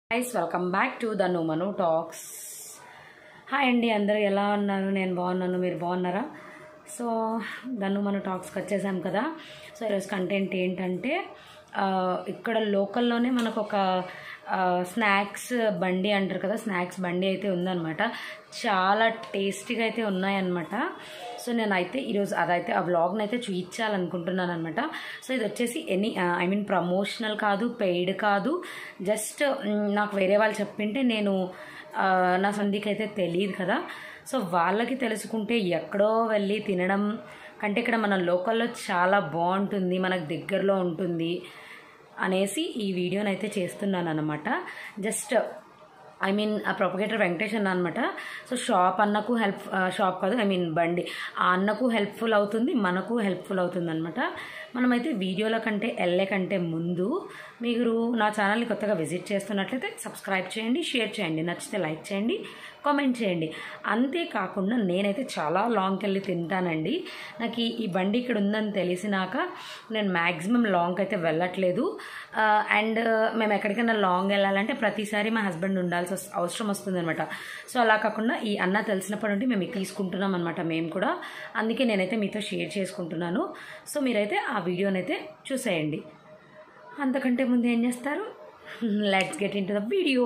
Guys welcome back to the నుమను talks hi అండి అందరూ ఎలా ఉన్నారు నేను బాగున్నాను మీరు బాగున్నారా సో దన్ను మన టాక్స్కి వచ్చేసాం కదా సో ఈరోజు కంటెంట్ ఏంటంటే ఆ, ఇక్కడ లోకల్లోనే మనకు ఒక స్నాక్స్ బండి అంటారు కదా స్నాక్స్ బండి అయితే ఉందన్నమాట చాలా టేస్టీగా అయితే ఉన్నాయన్నమాట సో నేనైతే ఈరోజు అదైతే ఆ వ్లాగ్ని అయితే చూపించాలనుకుంటున్నాను అనమాట సో ఇది వచ్చేసి ఎనీ ఐ మీన్ ప్రమోషనల్ కాదు పెయిడ్ కాదు జస్ట్ నాకు వేరే వాళ్ళు చెప్పింటే నేను ఆ, నా సంధికి అయితే తెలియదు కదా సో వాళ్ళకి తెలుసుకుంటే ఎక్కడో వెళ్ళి తినడం కంటే ఇక్కడ మన లోకల్లో చాలా బాగుంటుంది మనకు దగ్గరలో ఉంటుంది అనేసి ఈ వీడియోని అయితే చేస్తున్నాను అనమాట జస్ట్ ఐ మీన్ ఆ ప్రొపగేటర్ వెంకటేష్ అన్న అనమాట సో షాప్ అన్నకు హెల్ప్ షాప్ కాదు ఐ మీన్ బండి ఆ అన్నకు హెల్ప్ఫుల్ అవుతుంది మనకు హెల్ప్ఫుల్ అవుతుంది అనమాట మనమైతే వీడియోల కంటే వెళ్ళే కంటే ముందు మీరు నా ఛానల్ని కొత్తగా విజిట్ చేస్తున్నట్లయితే సబ్స్క్రైబ్ చేయండి షేర్ చేయండి నచ్చితే లైక్ చేయండి కామెంట్ చేయండి అంతేకాకుండా నేనైతే చాలా లాంగ్కి వెళ్ళి తింటానండి నాకు ఈ- ఈ బండి ఇక్కడ ఉందని తెలిసినాక నేను మ్యాక్సిమం లాంగ్ అయితే వెళ్ళట్లేదు అండ్ మేము ఎక్కడికైనా లాంగ్ వెళ్ళాలంటే ప్రతిసారి మా హస్బెండ్ ఉండాల్సి వస్- అవసరం వస్తుందన్నమాట సో అలా కాకుండా ఈ అన్న తెలిసినప్పటి నుండి మేము ఇది తీసుకుంటున్నాం అనమాట మేము కూడా అందుకే నేనైతే మీతో షేర్ చేసుకుంటున్నాను సో మీరైతే ఆ వీడియోనైతే చూసేయండి అంతకంటే ముందు ఏం చేస్తారు let's get into the video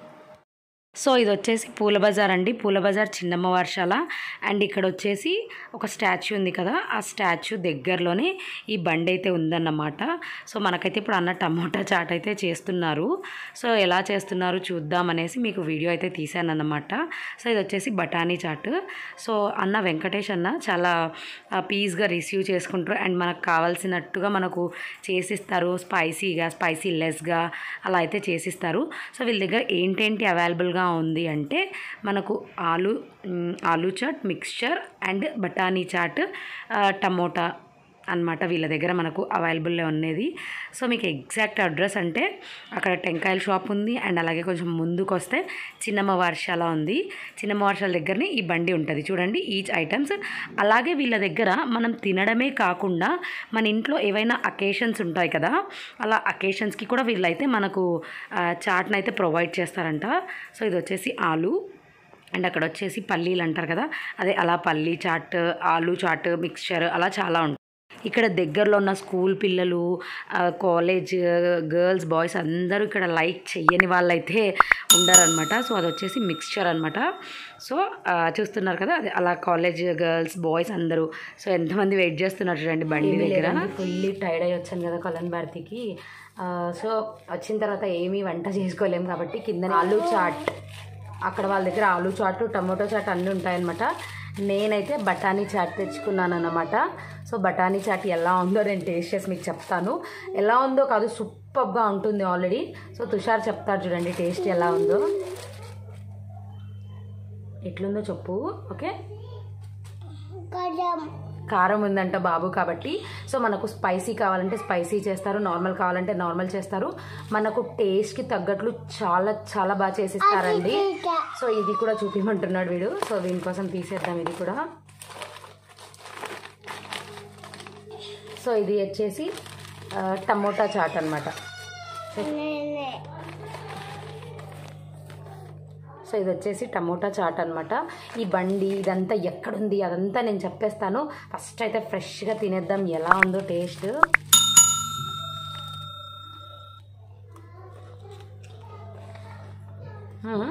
so ఇది వచ్చేసి పూల బజార్ అండి పూల బజార్ చిన్నమ్మ వర్షాల అండ్ ఇక్కడ వచ్చేసి ఒక స్టాచ్యూ ఉంది కదా ఆ స్టాచ్యూ దగ్గరలోనే ఈ బండి అయితే ఉందన్నమాట సో మనకైతే ఇప్పుడు అన్న టమోటా చాట్ అయితే చేస్తున్నారు సో ఎలా చేస్తున్నారు చూద్దాం అనేసి మీకు వీడియో అయితే తీశాను అన్నమాట సో ఇది వచ్చేసి బఠానీ చాట్ సో అన్న వెంకటేష్ అన్న చాలా పీస్గా రిసీవ్ చేసుకుంటారు అండ్ మనకు కావాల్సినట్టుగా మనకు చేసిస్తారు స్పైసీగా స్పైసీ లెస్గా అలా అయితే చేసిస్తారు సో వీళ్ళ దగ్గర ఏంటేంటి అవైలబుల్గా ఉంది అంటే మనకు ఆలు మ్, ఆలు చాట్ మిక్స్చర్ అండ్ బఠానీ చాట్ ఆ, టమోటా అన్నమాట వీళ్ళ దగ్గర మనకు అవైలబుల్లో ఉన్నది సో మీకు ఎగ్జాక్ట్ అడ్రస్ అంటే అక్కడ టెంకాయల షాప్ ఉంది అండ్ అలాగే కొంచెం ముందుకు వస్తే చిన్నమ్మ వర్షాల ఉంది చిన్నమ్మ వర్షాల దగ్గరనే ఈ బండి ఉంటుంది చూడండి ఈచ్ ఐటమ్స్ అలాగే వీళ్ళ దగ్గర మనం తినడమే కాకుండా మన ఇంట్లో ఏవైనా అకేషన్స్ ఉంటాయి కదా అలా అకేషన్స్కి కూడా వీళ్ళైతే మనకు చాట్ని అయితే ప్రొవైడ్ చేస్తారంట సో ఇది వచ్చేసి ఆలు అండ్ అక్కడ వచ్చేసి పల్లీలు అంటారు కదా అదే అలా పల్లీ చాట్ ఆలు చాట్ మిక్స్చర్ అలా చాలా ఉంటాయి ఇక్కడ దగ్గరలో ఉన్న స్కూల్ పిల్లలు ఆ, కాలేజ్ గర్ల్స్ బాయ్స్ అందరూ ఇక్కడ లైక్ చెయ్యని వాళ్ళైతే ఉండారనమాట సో అది వచ్చేసి మిక్స్చర్ అనమాట సో ఆ, చూస్తున్నారు కదా అదే అలా కాలేజ్ గర్ల్స్ బాయ్స్ అందరూ సో ఎంతమంది వెయిట్ చేస్తున్నారు చూడండి బండి దగ్గర ఫుల్లీ టైర్డ్ అయ్యి వచ్చాను కదా కొలన్ భారతికి సో వచ్చిన తర్వాత ఏమీ వంట చేసుకోలేము కాబట్టి కింద ఆలు చాట్ అక్కడ వాళ్ళ దగ్గర ఆలు చాటు టమాటో చాట్ అన్నీ ఉంటాయన్నమాట నేనైతే బఠానీ చాట్ తెచ్చుకున్నాను అనమాట సో బఠానీ చాట్ ఎలా ఉందో నేను టేస్ట్ చేసి మీకు చెప్తాను ఎలా ఉందో కాదు సూపర్గా ఉంటుంది ఆల్రెడీ సో తుషార్ చెప్తారు చూడండి టేస్ట్ ఎలా ఉందో ఎట్లుందో చెప్పు ఓకే కారం ఉందంట బాబు కాబట్టి సో మనకు స్పైసీ కావాలంటే స్పైసీ చేస్తారు నార్మల్ కావాలంటే నార్మల్ చేస్తారు మనకు టేస్ట్కి తగ్గట్లు చాలా చాలా బాగా చేసిస్తారండి సో ఇది కూడా చూపించమంటున్నాడు వీడు సో వీని కోసం తీసేద్దాం ఇది కూడా సో ఇది వచ్చేసి ఆ, టమోటా చాట్ అనమాట సో ఇది వచ్చేసి టమోటా చాట్ అనమాట ఈ బండి ఇదంతా ఎక్కడుంది అదంతా నేను చెప్పేస్తాను ఫస్ట్ అయితే ఫ్రెష్గా తినేద్దాం ఎలా ఉందో టేస్ట్ మ్మ్.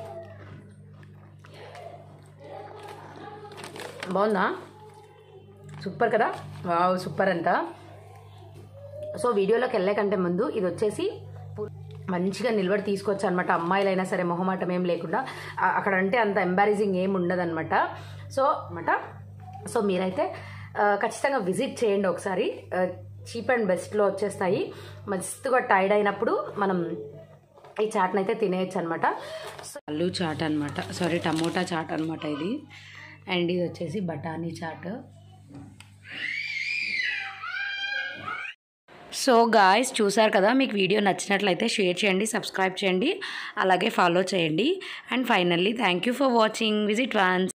బాగుందా సూపర్ కదా వావ్ సూపర్ అంట సో వీడియోలోకి వెళ్ళే కంటే ముందు ఇది వచ్చేసి మంచిగా నిలబడి తీసుకోవచ్చు అనమాట అమ్మాయిలైనా సరే మొహమాటం ఏం లేకుండా ఆ- అక్కడ అంటే అంత ఎంబారేజింగ్ ఏం ఉండదన్నమాట సో అనమాట సో మీరైతే ఆ, ఖచ్చితంగా విజిట్ చేయండి ఒకసారి చీప్ అండ్ బెస్ట్లో వచ్చేస్తాయి మస్తుగా టైర్డ్ అయినప్పుడు మనం ఈ చాట్ని అయితే తినేయచ్చు అనమాట అల్లు చాట్ అనమాట సారీ టమోటా చాట్ అనమాట ఇది అండ్ ఇది వచ్చేసి బఠానీ చాట్ సో గాయస్ చూసారు కదా మీకు వీడియో నచ్చినట్లయితే షేర్ చేయండి సబ్స్క్రైబ్ చేయండి అలాగే ఫాలో చేయండి and finally thank you for watching visit once